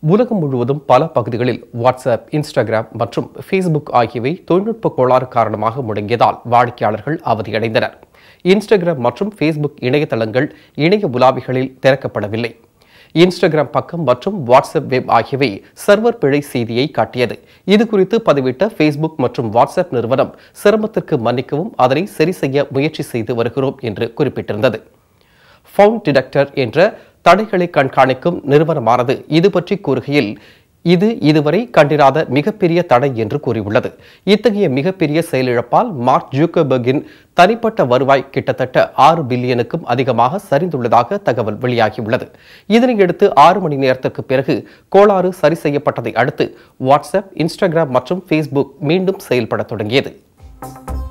உலகம் முழுவதும் பல பகுதிகளில் வாட்ஸ்அப் இன்ஸ்டாகிராம் மற்றும் ஃபேஸ்புக் ஆகியவை தொழில்நுட்ப கோளாறு காரணமாக முடங்கியதால் வாடிக்கையாளர்கள் அவதியடைந்தனர் இன்ஸ்டாகிராம் மற்றும் ஃபேஸ்புக் இணையதளங்கள் இணைய உலாவிகளில் திறக்கப்படவில்லை இன்ஸ்டாகிராம் பக்கம் மற்றும் வாட்ஸ்அப் வெப் ஆகியவை சர்வர் பிழை செய்தியை காட்டியது இது குறித்து பதிவிட்ட ஃபேஸ்புக் மற்றும் வாட்ஸ்அப் நிறுவனம் சிரமத்திற்கு மன்னிக்கவும் அதனை சரி செய்ய முயற்சி செய்து வருகிறோம் என்று குறிப்பிட்டிருந்தது ஃபவுண்ட் டிடெக்டர் என்ற தடைகளை கண்காணிக்கும் நிறுவனமானது இது பற்றி கூறுகையில் இது இதுவரை கண்டிராத மிகப்பெரிய தடை என்று கூறியுள்ளது இத்தகைய மிகப்பெரிய செயலிழப்பால் மார்க் ஜூக்கர்பர்கின் தனிப்பட்ட வருவாய் கிட்டத்தட்ட ஆறு பில்லியனுக்கும் அதிகமாக சரிந்துள்ளதாக தகவல் வெளியாகியுள்ளது இதனையடுத்து ஆறு மணி நேரத்திற்கு பிறகு கோளாறு சரி செய்யப்பட்டதை அடுத்து வாட்ஸ்அப் இன்ஸ்டாகிராம் மற்றும் ஃபேஸ்புக் மீண்டும் செயல்பட தொடங்கியது